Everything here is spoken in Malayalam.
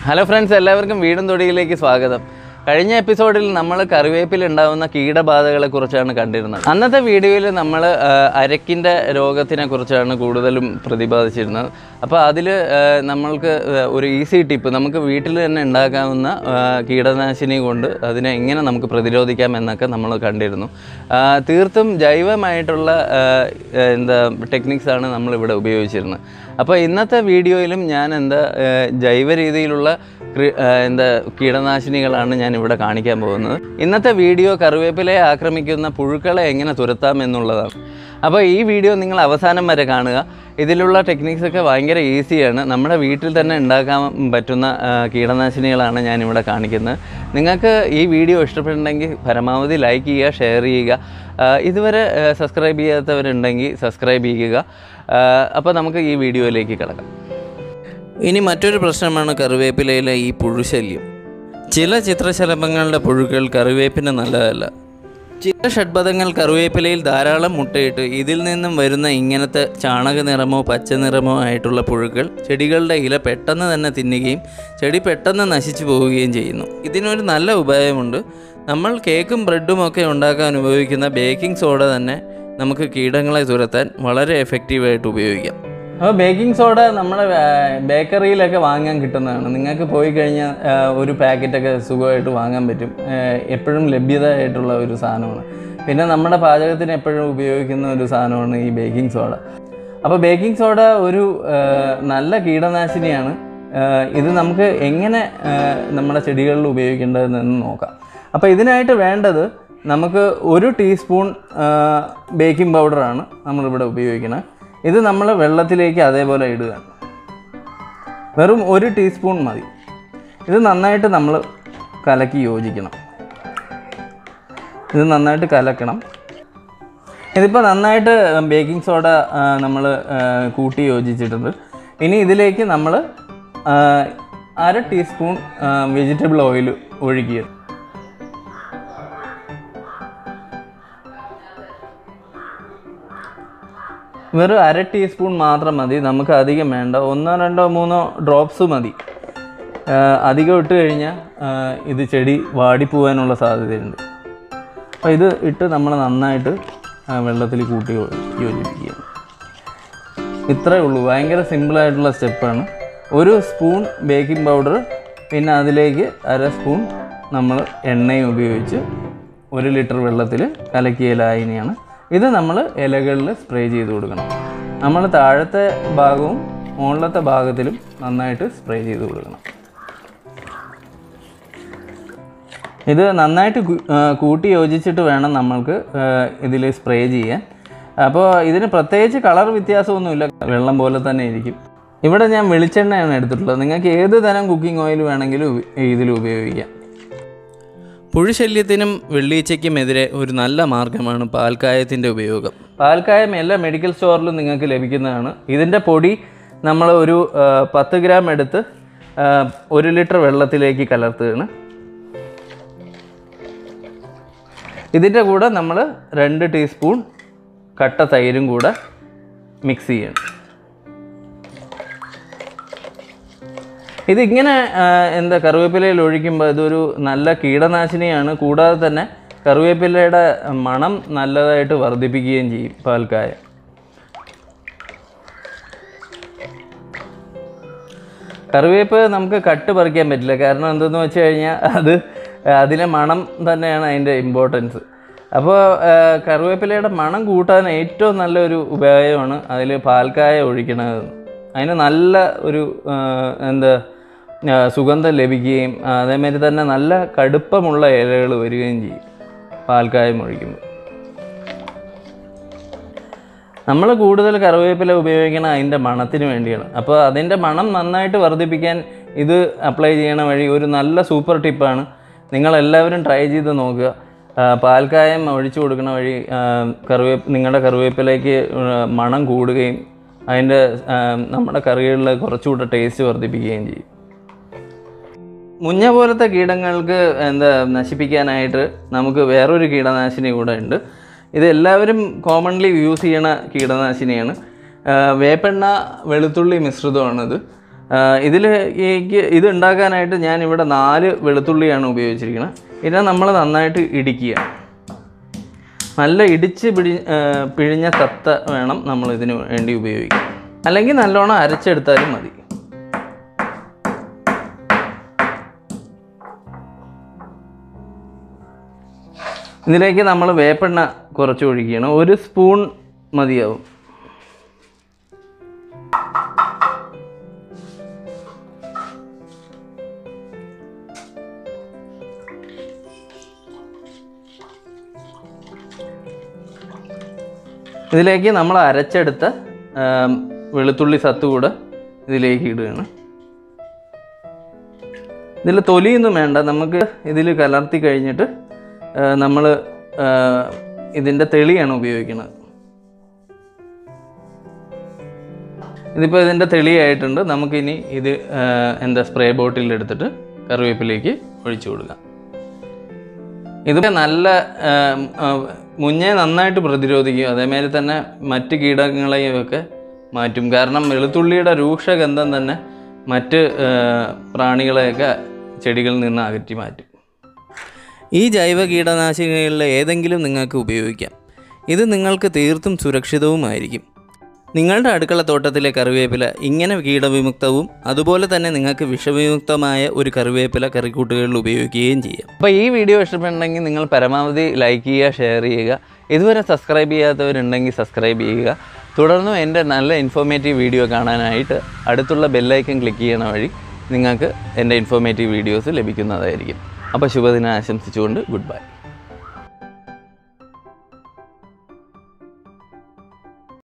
ഹലോ ഫ്രണ്ട്സ് എല്ലാവർക്കും വീടും തൊടിയിലേക്ക് സ്വാഗതം കഴിഞ്ഞ എപ്പിസോഡിൽ നമ്മൾ കറിവേപ്പിൽ ഉണ്ടാകുന്ന കീടബാധകളെ കുറിച്ചാണ് കണ്ടിരുന്നത് അന്നത്തെ വീഡിയോയിൽ നമ്മൾ അരക്കിൻ്റെ രോഗത്തിനെ കുറിച്ചാണ് കൂടുതലും പ്രതിപാദിച്ചിരുന്നത് അപ്പോൾ അതിൽ നമ്മൾക്ക് ആ, ഒരു ഈസി ടിപ്പ് നമുക്ക് വീട്ടിൽ തന്നെ ഉണ്ടാക്കാവുന്ന ആ, കീടനാശിനി കൊണ്ട് അതിനെ എങ്ങനെ നമുക്ക് പ്രതിരോധിക്കാം എന്നൊക്കെ നമ്മൾ കണ്ടിരുന്നു ആ, തീർത്തും ജൈവമായിട്ടുള്ള ആ, എന്താ ടെക്നിക്സാണ് നമ്മളിവിടെ ഉപയോഗിച്ചിരുന്നത് അപ്പോൾ ഇന്നത്തെ വീഡിയോയിലും ഞാൻ എന്താ ആ, ജൈവ രീതിയിലുള്ള കൃ- ആ, എന്താ കീടനാശിനികളാണ് ഞാൻ ഇവിടെ കാണിക്കാൻ പോകുന്നത് ഇന്നത്തെ വീഡിയോ കറിവേപ്പിലയെ ആക്രമിക്കുന്ന പുഴുക്കളെ എങ്ങനെ തുരത്താം എന്നുള്ളതാണ് അപ്പോൾ ഈ വീഡിയോ നിങ്ങൾ അവസാനം വരെ കാണുക ഇതിലുള്ള ടെക്നിക്സ് ഒക്കെ ഭയങ്കര ഈസിയാണ് നമ്മുടെ വീട്ടിൽ തന്നെ ഉണ്ടാക്കാൻ പറ്റുന്ന ആ, കീടനാശിനികളാണ് ഞാൻ ഇവിടെ കാണിക്കുന്നത് നിങ്ങൾക്ക് ഈ വീഡിയോ ഇഷ്ടപ്പെട്ടിട്ടുണ്ടെങ്കിൽ പരമാവധി ലൈക്ക് ചെയ്യുക ഷെയർ ചെയ്യുക ആ, ഇതുവരെ സബ്സ്ക്രൈബ് ചെയ്യാത്തവരുണ്ടെങ്കിൽ സബ്സ്ക്രൈബ് ചെയ്യുക അപ്പോൾ നമുക്ക് ഈ വീഡിയോയിലേക്ക് കിടക്കാം ഇനി മറ്റൊരു പ്രശ്നമാണ് കറിവേപ്പിലയിലെ ഈ പുഴുശല്യം ചില ചിത്രശലഭങ്ങളുടെ പുഴുക്കൾ കറിവേപ്പിന് നല്ലതല്ല ചില ഷഡ്പഥങ്ങൾ കറിവേപ്പിലയിൽ ധാരാളം മുട്ടയിട്ട് ഇതിൽ നിന്നും വരുന്ന ഇങ്ങനത്തെ ചാണക നിറമോ പച്ച നിറമോ ആയിട്ടുള്ള പുഴുക്കൾ ചെടികളുടെ ഇല പെട്ടെന്ന് തന്നെ തിന്നുകയും ചെടി പെട്ടെന്ന് നശിച്ചു പോവുകയും ചെയ്യുന്നു ഇതിനൊരു നല്ല ഉപായമുണ്ട് നമ്മൾ കേക്കും ബ്രെഡും ഒക്കെ ഉണ്ടാക്കാൻ ഉപയോഗിക്കുന്ന ബേക്കിംഗ് സോഡ തന്നെ നമുക്ക് കീടങ്ങളെ തുരത്താൻ വളരെ എഫക്റ്റീവായിട്ട് ഉപയോഗിക്കാം അപ്പോൾ ബേക്കിംഗ് സോഡ നമ്മുടെ ബേക്കറിയിലൊക്കെ വാങ്ങാൻ കിട്ടുന്നതാണ് നിങ്ങൾക്ക് പോയി കഴിഞ്ഞാൽ ആ, ഒരു പാക്കറ്റൊക്കെ സുഖമായിട്ട് വാങ്ങാൻ പറ്റും ആ, എപ്പോഴും ലഭ്യത ആയിട്ടുള്ള ഒരു സാധനമാണ് പിന്നെ നമ്മുടെ പാചകത്തിന് എപ്പോഴും ഉപയോഗിക്കുന്ന ഒരു സാധനമാണ് ഈ ബേക്കിംഗ് സോഡ അപ്പോൾ ബേക്കിംഗ് സോഡ ഒരു ആ, നല്ല കീടനാശിനിയാണ് ആ, ഇത് നമുക്ക് എങ്ങനെ ആ, നമ്മുടെ ചെടികളിൽ ഉപയോഗിക്കേണ്ടതെന്ന് നോക്കാം അപ്പോൾ ഇതിനായിട്ട് വേണ്ടത് നമുക്ക് ഒരു ടീസ്പൂൺ ബേക്കിംഗ് പൗഡറാണ് നമ്മളിവിടെ ഉപയോഗിക്കുന്നത് ഇത് നമ്മൾ വെള്ളത്തിലേക്ക് അതേപോലെ ഇടുക വെറും ഒരു ടീസ്പൂൺ മതി ഇത് നന്നായിട്ട് നമ്മൾ കലക്കി യോജിക്കണം ഇത് നന്നായിട്ട് കലക്കണം ഇതിപ്പോൾ നന്നായിട്ട് ബേക്കിംഗ് സോഡ നമ്മൾ കൂട്ടി യോജിച്ചിട്ടുണ്ട് ഇനി ഇതിലേക്ക് നമ്മൾ അര ടീസ്പൂൺ വെജിറ്റബിൾ ഓയിൽ ഒഴുകിയ വെറും അര ടീസ്പൂൺ മാത്രം മതി നമുക്ക് അധികം വേണ്ട ഒന്നോ രണ്ടോ മൂന്നോ ഡ്രോപ്സ് മതി ആ, അധികം ഇട്ട് കഴിഞ്ഞാൽ ആ, ഇത് ചെടി വാടിപ്പോവാനുള്ള സാധ്യതയുണ്ട് അപ്പോൾ ഇത് ഇട്ട് നമ്മൾ നന്നായിട്ട് ആ, വെള്ളത്തിൽ കൂട്ടി യോ- യോജിപ്പിക്കുക ഇത്രയേ ഉള്ളൂ ഭയങ്കര സിമ്പിളായിട്ടുള്ള സ്റ്റെപ്പാണ് ഒരു സ്പൂൺ ബേക്കിംഗ് പൗഡർ പിന്നെ അതിലേക്ക് അര സ്പൂൺ നമ്മൾ എണ്ണയും ഉപയോഗിച്ച് ഒരു ലിറ്റർ വെള്ളത്തിൽ കലക്കിയ ലായനിയാണ് ഇത് നമ്മൾ ഇലകളിൽ സ്പ്രേ ചെയ്ത് കൊടുക്കണം നമ്മൾ താഴത്തെ ഭാഗവും മുകളിലത്തെ ഭാഗത്തിലും നന്നായിട്ട് സ്പ്രേ ചെയ്ത് കൊടുക്കണം ഇത് നന്നായിട്ട് കു- ആ, കൂട്ടി യോജിച്ചിട്ട് വേണം നമ്മൾക്ക് ഇതിൽ സ്പ്രേ ചെയ്യാൻ അപ്പോൾ ഇതിന് പ്രത്യേകിച്ച് കളർ വ്യത്യാസമൊന്നുമില്ല വെള്ളം പോലെ തന്നെ ഇരിക്കും ഇവിടെ ഞാൻ വെളിച്ചെണ്ണയാണ് എടുത്തിട്ടുള്ളത് നിങ്ങൾക്ക് ഏത് തരം കുക്കിംഗ് ഓയിൽ വേണമെങ്കിലും ഇതിൽ ഉപയോഗിക്കാം പുഴുശല്യത്തിനും വെള്ളീച്ചയ്ക്കുമെതിരെ ഒരു നല്ല മാർഗമാണ് പാൽക്കായത്തിൻ്റെ ഉപയോഗം പാൽക്കായം എല്ലാ മെഡിക്കൽ സ്റ്റോറിലും നിങ്ങൾക്ക് ലഭിക്കുന്നതാണ് ഇതിൻ്റെ പൊടി നമ്മൾ ഒരു ആ, പത്ത് ഗ്രാം എടുത്ത് ആ, ഒരു ലിറ്റർ വെള്ളത്തിലേക്ക് കലർത്തുകയാണ് ഇതിൻ്റെ കൂടെ നമ്മൾ രണ്ട് ടീസ്പൂൺ കട്ട തൈരും കൂടെ മിക്സ് ചെയ്യണം ഇതിങ്ങനെ ആ, എന്താ കറിവേപ്പിലയിൽ ഒഴിക്കുമ്പോൾ ഇതൊരു നല്ല കീടനാശിനിയാണ് കൂടാതെ തന്നെ കറിവേപ്പിലയുടെ മണം നല്ലതായിട്ട് വർദ്ധിപ്പിക്കുകയും ചെയ്യും പാൽക്കായ കറിവേപ്പ് നമുക്ക് കട്ട് പറിക്കാൻ പറ്റില്ല കാരണം എന്തെന്ന് വെച്ച് കഴിഞ്ഞാൽ അത് അതിലെ മണം തന്നെയാണ് അതിൻ്റെ ഇമ്പോർട്ടൻസ് അപ്പോൾ കറിവേപ്പിലയുടെ മണം കൂട്ടാൻ ഏറ്റവും നല്ലൊരു ഉപായമാണ് അതിൽ പാൽക്കായ ഒഴിക്കണത് അതിന് നല്ല ഒരു ആ, എന്താ ആ, സുഗന്ധം ലഭിക്കുകയും ആ, അതേമാതിരി തന്നെ നല്ല കടുപ്പമുള്ള ഇലകൾ വരികയും ചെയ്യും പാൽക്കായം ഒഴിക്കുമ്പോൾ നമ്മൾ കൂടുതൽ കറിവേപ്പില ഉപയോഗിക്കണം അതിൻ്റെ മണത്തിന് വേണ്ടിയാണ് അപ്പോൾ അതിൻ്റെ മണം നന്നായിട്ട് വർദ്ധിപ്പിക്കാൻ ഇത് അപ്ലൈ ചെയ്യണ വഴി ഒരു നല്ല സൂപ്പർ ടിപ്പാണ് നിങ്ങളെല്ലാവരും ട്രൈ ചെയ്ത് നോക്കുക ആ, പാൽക്കായം ഒഴിച്ചു കൊടുക്കണ വഴി ആ, കറിവേപ്പ് നിങ്ങളുടെ കറിവേപ്പിലേക്ക് ആ, മണം കൂടുകയും അതിൻ്റെ ആ, നമ്മുടെ കറികളിൽ കുറച്ചുകൂടെ ടേസ്റ്റ് വർദ്ധിപ്പിക്കുകയും ചെയ്യും മുഞ്ഞ പോലത്തെ കീടങ്ങൾക്ക് എന്താ നശിപ്പിക്കാനായിട്ട് നമുക്ക് വേറൊരു കീടനാശിനി കൂടെ ഉണ്ട് ഇത് എല്ലാവരും കോമൺലി യൂസ് ചെയ്യണ കീടനാശിനിയാണ് ആ, വേപ്പെണ്ണ വെളുത്തുള്ളി മിശ്രിതമാണിത് ഇതിൽ ഇത് ഉണ്ടാക്കാനായിട്ട് ഞാൻ ഇവിടെ നാല് വെളുത്തുള്ളിയാണ് ഉപയോഗിച്ചിരിക്കുന്നത് ഇതിനെ നമ്മൾ നന്നായിട്ട് ഇടിക്കുക നല്ല ഇടിച്ച് പിടി ആ, പിഴിഞ്ഞ സത്ത വേണം നമ്മൾ ഇതിന് വേണ്ടി ഉപയോഗിക്കാൻ അല്ലെങ്കിൽ നല്ലോണം അരച്ചെടുത്താലും മതി ഇതിലേക്ക് നമ്മൾ വേപ്പെണ്ണ കുറച്ച് ഒഴിക്കുകയാണ് ഒരു സ്പൂൺ മതിയാവും ഇതിലേക്ക് നമ്മൾ അരച്ചെടുത്ത ആം, വെളുത്തുള്ളി സത്ത് കൂടെ ഇതിലേക്ക് ഇടുകയാണ് ഇതിൽ തൊലിയൊന്നും വേണ്ട നമുക്ക് ഇതിൽ കലർത്തി കഴിഞ്ഞിട്ട് നമ്മൾ ഇതിൻ്റെ തെളിയാണ് ഉപയോഗിക്കുന്നത് ഇതിപ്പോൾ ഇതിൻ്റെ തെളിയായിട്ടുണ്ട് നമുക്കിനി ഇത് ആ, എന്താ സ്പ്രേ ബോട്ടിൽ എടുത്തിട്ട് കറിവേപ്പിലേക്ക് ഒഴിച്ചു കൊടുക്കാം ഇത് നല്ല ആം, ആ, മുഞ്ഞെ നന്നായിട്ട് പ്രതിരോധിക്കും അതേമാതിരി തന്നെ മറ്റ് കീടങ്ങളെയും ഒക്കെ മാറ്റും കാരണം വെളുത്തുള്ളിയുടെ രൂക്ഷഗന്ധം തന്നെ മറ്റ് ആ, പ്രാണികളെയൊക്കെ ചെടികളിൽ നിന്ന് അകറ്റി മാറ്റും ഈ ജൈവ കീടനാശിനികളിൽ ഏതെങ്കിലും നിങ്ങൾക്ക് ഉപയോഗിക്കാം ഇത് നിങ്ങൾക്ക് തീർത്തും സുരക്ഷിതവുമായിരിക്കും നിങ്ങളുടെ അടുക്കള തോട്ടത്തിലെ കറിവേപ്പില ഇങ്ങനെ കീടവിമുക്തവും അതുപോലെ തന്നെ നിങ്ങൾക്ക് വിഷവിമുക്തമായ ഒരു കറിവേപ്പില കറിക്കൂട്ടുകളിൽ ഉപയോഗിക്കുകയും ചെയ്യാം അപ്പോൾ ഈ വീഡിയോ ഇഷ്ടപ്പെട്ടുണ്ടെങ്കിൽ നിങ്ങൾ പരമാവധി ലൈക്ക് ചെയ്യുക ഷെയർ ചെയ്യുക ഇതുവരെ സബ്സ്ക്രൈബ് ചെയ്യാത്തവരുണ്ടെങ്കിൽ സബ്സ്ക്രൈബ് ചെയ്യുക തുടർന്നും എൻ്റെ നല്ല ഇൻഫോർമേറ്റീവ് വീഡിയോ കാണാനായിട്ട് അടുത്തുള്ള ബെല്ലൈക്കൻ ക്ലിക്ക് ചെയ്യണ വഴി നിങ്ങൾക്ക് എൻ്റെ ഇൻഫോർമേറ്റീവ് വീഡിയോസ് ലഭിക്കുന്നതായിരിക്കും അപ്പോൾ ശുഭദിനം ആശംസിച്ചുകൊണ്ട് ഗുഡ് ബൈ